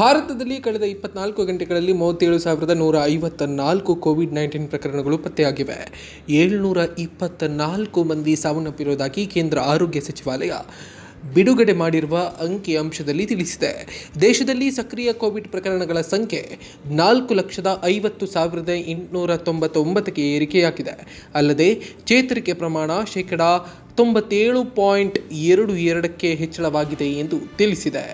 ಭಾರತದಲ್ಲಿ ಕಳೆದ ಇಪ್ಪತ್ನಾಲ್ಕು ಗಂಟೆಗಳಲ್ಲಿ ಮೂವತ್ತೇಳು ಸಾವಿರದ ನೂರ ಐವತ್ತ ನಾಲ್ಕು ಕೋವಿಡ್ ನೈನ್ಟೀನ್ ಪ್ರಕರಣಗಳು ಪತ್ತೆಯಾಗಿವೆ ಏಳ್ನೂರ ಇಪ್ಪತ್ತ ನಾಲ್ಕು ಮಂದಿ ಸಾವನ್ನಪ್ಪಿರುವುದಾಗಿ ಕೇಂದ್ರ ಆರೋಗ್ಯ ಸಚಿವಾಲಯ ಬಿಡುಗಡೆ ಮಾಡಿರುವ ಅಂಕಿ ಅಂಶದಲ್ಲಿ ತಿಳಿಸಿದೆ ದೇಶದಲ್ಲಿ ಸಕ್ರಿಯ ಕೋವಿಡ್ ಪ್ರಕರಣಗಳ ಸಂಖ್ಯೆ ನಾಲ್ಕು ಲಕ್ಷದ ಐವತ್ತು ಸಾವಿರದ ಎಂಟುನೂರ ತೊಂಬತ್ತೊಂಬತ್ತಕ್ಕೆ ಏರಿಕೆಯಾಗಿದೆ ಅಲ್ಲದೆ ಚೇತರಿಕೆ ಪ್ರಮಾಣ ಶೇಕಡ ತೊಂಬತ್ತೇಳು ಪಾಯಿಂಟ್ ಎರಡು ಎರಡಕ್ಕೆ ಹೆಚ್ಚಳವಾಗಿದೆ ಎಂದು ತಿಳಿಸಿದೆ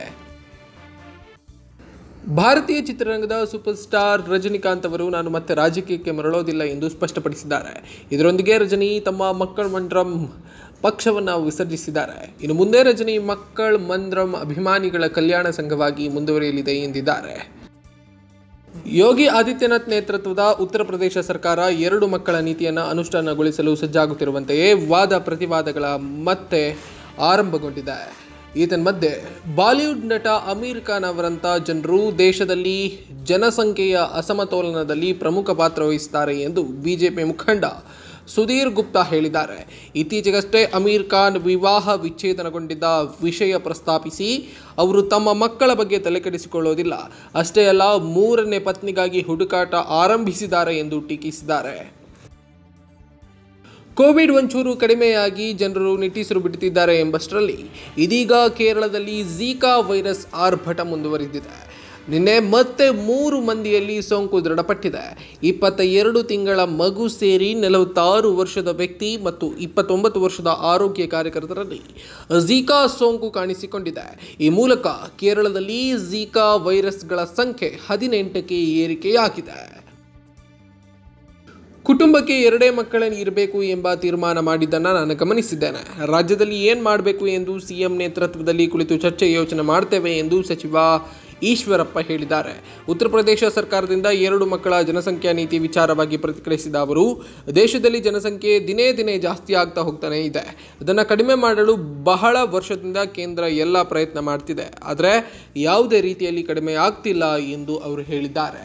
ಭಾರತೀಯ ಚಿತ್ರರಂಗದ ಸೂಪರ್ ಸ್ಟಾರ್ ರಜನಿಕಾಂತ್ ಅವರು ನಾನು ಮತ್ತೆ ರಾಜಕೀಯಕ್ಕೆ ಮರಳೋದಿಲ್ಲ ಎಂದು ಸ್ಪಷ್ಟಪಡಿಸಿದ್ದಾರೆ ಇದರೊಂದಿಗೆ ರಜನಿ ತಮ್ಮ ಮಕ್ಕಳ ಮಂಡ್ರಂ ಪಕ್ಷವನ್ನು ವಿಸರ್ಜಿಸಿದ್ದಾರೆ ಇನ್ನು ಮುಂದೆ ರಜನಿ ಮಕ್ಕಳ ಮಂದ್ರಂ ಅಭಿಮಾನಿಗಳ ಕಲ್ಯಾಣ ಸಂಘವಾಗಿ ಮುಂದುವರಿಯಲಿದೆ ಎಂದಿದ್ದಾರೆ ಯೋಗಿ ಆದಿತ್ಯನಾಥ್ ನೇತೃತ್ವದ ಉತ್ತರ ಪ್ರದೇಶ ಸರ್ಕಾರ ಎರಡು ಮಕ್ಕಳ ನೀತಿಯನ್ನು ಅನುಷ್ಠಾನಗೊಳಿಸಲು ಸಜ್ಜಾಗುತ್ತಿರುವಂತೆಯೇ ವಾದ ಪ್ರತಿವಾದಗಳ ಮತ್ತೆ ಆರಂಭಗೊಂಡಿದೆ ಈತನ್ಮಧ್ಯೆ ಬಾಲಿವುಡ್ ನಟ ಅಮೀರ್ ಖಾನ್ ಅವರಂಥ ಜನರು ದೇಶದಲ್ಲಿ ಜನಸಂಖ್ಯೆಯ ಅಸಮತೋಲನದಲ್ಲಿ ಪ್ರಮುಖ ಪಾತ್ರ ವಹಿಸುತ್ತಾರೆ ಎಂದು ಬಿಜೆಪಿ ಮುಖಂಡ ಸುಧೀರ್ ಗುಪ್ತಾ ಹೇಳಿದ್ದಾರೆ ಇತ್ತೀಚೆಗಷ್ಟೇ ಅಮೀರ್ ಖಾನ್ ವಿವಾಹ ವಿಚ್ಛೇದನಗೊಂಡಿದ್ದ ವಿಷಯ ಪ್ರಸ್ತಾಪಿಸಿ ಅವರು ತಮ್ಮ ಮಕ್ಕಳ ಬಗ್ಗೆ ತಲೆಕೆಡಿಸಿಕೊಳ್ಳೋದಿಲ್ಲ ಅಷ್ಟೇ ಅಲ್ಲ ಮೂರನೇ ಪತ್ನಿಗಾಗಿ ಹುಡುಕಾಟ ಆರಂಭಿಸಿದ್ದಾರೆ ಎಂದು ಟೀಕಿಸಿದ್ದಾರೆ ಕೋವಿಡ್ ಒಂಚೂರು ಕಡಿಮೆಯಾಗಿ ಜನರು ನಿಟ್ಟೀಸರು ಬಿಡುತ್ತಿದ್ದಾರೆ ಎಂಬಷ್ಟರಲ್ಲಿ ಇದೀಗ ಕೇರಳದಲ್ಲಿ ಝೀಕಾ ವೈರಸ್ ಆರ್ಭಟ ಮುಂದುವರಿದಿದೆ ನಿನ್ನೆ ಮತ್ತೆ ಮೂರು ಮಂದಿಯಲ್ಲಿ ಸೋಂಕು ದೃಢಪಟ್ಟಿದೆ ಇಪ್ಪತ್ತ ಎರಡು ತಿಂಗಳ ಮಗು ಸೇರಿ ನಲವತ್ತಾರು ವರ್ಷದ ವ್ಯಕ್ತಿ ಮತ್ತು ಇಪ್ಪತ್ತೊಂಬತ್ತು ವರ್ಷದ ಆರೋಗ್ಯ ಕಾರ್ಯಕರ್ತರಲ್ಲಿ ಝೀಕಾ ಸೋಂಕು ಕಾಣಿಸಿಕೊಂಡಿದೆ ಈ ಮೂಲಕ ಕೇರಳದಲ್ಲಿ ಝೀಕಾ ವೈರಸ್ಗಳ ಸಂಖ್ಯೆ ಹದಿನೆಂಟಕ್ಕೆ ಏರಿಕೆಯಾಗಿದೆ ಕುಟುಂಬಕ್ಕೆ ಎರಡೇ ಮಕ್ಕಳೇ ಇರಬೇಕು ಎಂಬ ತೀರ್ಮಾನ ಮಾಡಿದ್ದನ್ನು ನಾನು ಗಮನಿಸಿದ್ದೇನೆ ರಾಜ್ಯದಲ್ಲಿ ಏನು ಮಾಡಬೇಕು ಎಂದು ಸಿಎಂ ನೇತೃತ್ವದಲ್ಲಿ ಕುಳಿತು ಚರ್ಚೆ ಯೋಚನೆ ಮಾಡ್ತೇವೆ ಎಂದು ಸಚಿವ ಈಶ್ವರಪ್ಪ ಹೇಳಿದ್ದಾರೆ ಉತ್ತರ ಪ್ರದೇಶ ಸರ್ಕಾರದಿಂದ ಎರಡು ಮಕ್ಕಳ ಜನಸಂಖ್ಯಾ ನೀತಿ ವಿಚಾರವಾಗಿ ಪ್ರತಿಕ್ರಿಯಿಸಿದ ಅವರು ದೇಶದಲ್ಲಿ ಜನಸಂಖ್ಯೆ ದಿನೇ ದಿನೇ ಜಾಸ್ತಿ ಆಗ್ತಾ ಹೋಗ್ತಾನೆ ಇದೆ ಅದನ್ನು ಕಡಿಮೆ ಮಾಡಲು ಬಹಳ ವರ್ಷದಿಂದ ಕೇಂದ್ರ ಎಲ್ಲ ಪ್ರಯತ್ನ ಮಾಡ್ತಿದೆ ಆದರೆ ಯಾವುದೇ ರೀತಿಯಲ್ಲಿ ಕಡಿಮೆ ಆಗ್ತಿಲ್ಲ ಎಂದು ಅವರು ಹೇಳಿದ್ದಾರೆ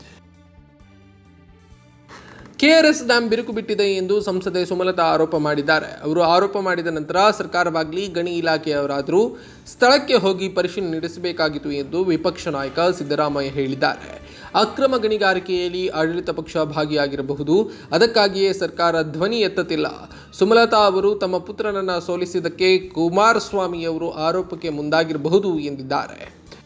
ಕೆಆರ್ಎಸ್ ಡ್ಯಾಂ ಬಿರುಕು ಬಿಟ್ಟಿದೆ ಎಂದು ಸಂಸದೆ ಸುಮಲತಾ ಆರೋಪ ಮಾಡಿದ್ದಾರೆ ಅವರು ಆರೋಪ ಮಾಡಿದ ನಂತರ ಸರ್ಕಾರವಾಗಲಿ ಗಣಿ ಇಲಾಖೆಯವರಾದರೂ ಸ್ಥಳಕ್ಕೆ ಹೋಗಿ ಪರಿಶೀಲನೆ ನಡೆಸಬೇಕಾಗಿತ್ತು ಎಂದು ವಿಪಕ್ಷ ನಾಯಕ ಸಿದ್ದರಾಮಯ್ಯ ಹೇಳಿದ್ದಾರೆ ಅಕ್ರಮ ಗಣಿಗಾರಿಕೆಯಲ್ಲಿ ಆಡಳಿತ ಪಕ್ಷ ಭಾಗಿಯಾಗಿರಬಹುದು ಅದಕ್ಕಾಗಿಯೇ ಸರ್ಕಾರ ಧ್ವನಿ ಎತ್ತುತ್ತಿಲ್ಲ ಸುಮಲತಾ ಅವರು ತಮ್ಮ ಪುತ್ರನನ್ನ ಸೋಲಿಸಿದ್ದಕ್ಕೆ ಕುಮಾರಸ್ವಾಮಿ ಅವರು ಆರೋಪಕ್ಕೆ ಮುಂದಾಗಿರಬಹುದು ಎಂದಿದ್ದಾರೆ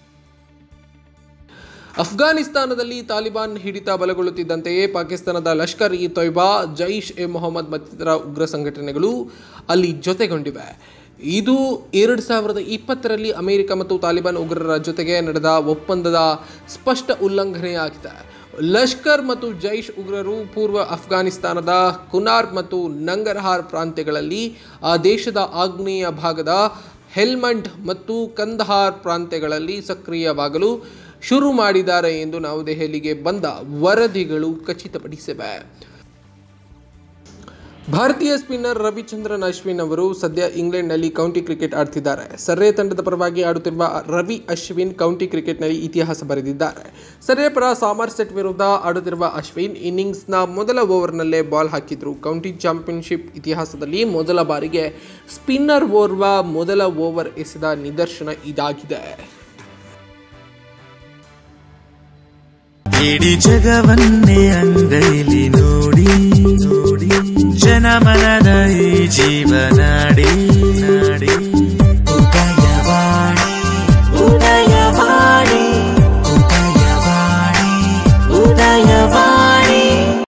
ಅಫ್ಘಾನಿಸ್ತಾನದಲ್ಲಿ ತಾಲಿಬಾನ್ ಹಿಡಿತ ಬಲಗೊಳ್ಳುತ್ತಿದ್ದಂತೆಯೇ ಪಾಕಿಸ್ತಾನದ ಲಷ್ಕರ್ ಇ ತೊಯ್ಬಾ ಜೈಷ್ ಎ ಮೊಹಮ್ಮದ್ ಮತ್ತಿತರ ಉಗ್ರ ಸಂಘಟನೆಗಳು ಅಲ್ಲಿ ಜೊತೆಗೊಂಡಿವೆ ಇದು ಎರಡು ಸಾವಿರದ ಇಪ್ಪತ್ತರಲ್ಲಿ ಅಮೆರಿಕ ಮತ್ತು ತಾಲಿಬಾನ್ ಉಗ್ರರ ಜೊತೆಗೆ ನಡೆದ ಒಪ್ಪಂದದ ಸ್ಪಷ್ಟ ಉಲ್ಲಂಘನೆಯಾಗಿದೆ ಲಷ್ಕರ್ ಮತ್ತು ಜೈಷ್ ಉಗ್ರರು ಪೂರ್ವ ಅಫ್ಘಾನಿಸ್ತಾನದ ಕುನಾರ್ ಮತ್ತು ನಂಗರ್ಹಾರ್ ಪ್ರಾಂತ್ಯಗಳಲ್ಲಿ ಆ ದೇಶದ ಆಗ್ನೇಯ ಭಾಗದ ಹೆಲ್ಮಂಡ್ ಮತ್ತು ಕಂದಹಾರ್ ಪ್ರಾಂತ್ಯಗಳಲ್ಲಿ ಸಕ್ರಿಯವಾಗಲು ಶುರು ಮಾಡಿದ್ದಾರೆ ಎಂದು ನಾವು ದೆಹಲಿಗೆ ಬಂದ ವರದಿಗಳು ಖಚಿತಪಡಿಸಿವೆ ಭಾರತೀಯ ಸ್ಪಿನ್ನರ್ ರವಿಚಂದ್ರನ್ ಅಶ್ವಿನ್ ಅವರು ಸದ್ಯ ಇಂಗ್ಲೆಂಡ್ನಲ್ಲಿ ಕೌಂಟಿ ಕ್ರಿಕೆಟ್ ಆಡ್ತಿದ್ದಾರೆ ಸರ್ರೆ ತಂಡದ ಪರವಾಗಿ ಆಡುತ್ತಿರುವ ರವಿ ಅಶ್ವಿನ್ ಕೌಂಟಿ ಕ್ರಿಕೆಟ್ನಲ್ಲಿ ಇತಿಹಾಸ ಬರೆದಿದ್ದಾರೆ ಸರ್ರೆ ಪರ ಸಾಮರ್ಸೆಟ್ ವಿರುದ್ಧ ಆಡುತ್ತಿರುವ ಅಶ್ವಿನ್ ಇನ್ನಿಂಗ್ಸ್ನ ಮೊದಲ ಓವರ್ನಲ್ಲೇ ಬಾಲ್ ಹಾಕಿದ್ರು ಕೌಂಟಿ ಚಾಂಪಿಯನ್ಶಿಪ್ ಇತಿಹಾಸದಲ್ಲಿ ಮೊದಲ ಬಾರಿಗೆ ಸ್ಪಿನ್ನರ್ ಓರ್ವ ಮೊದಲ ಓವರ್ ಎಸೆದ ನಿದರ್ಶನ ಇದಾಗಿದೆ ಇಡೀ ಜಗವನ್ನೇ ಅಂಗೈಲಿ ನೋಡಿ ನೋಡಿ ಜನಮನದ ಈ ಜೀವನಾಡಿ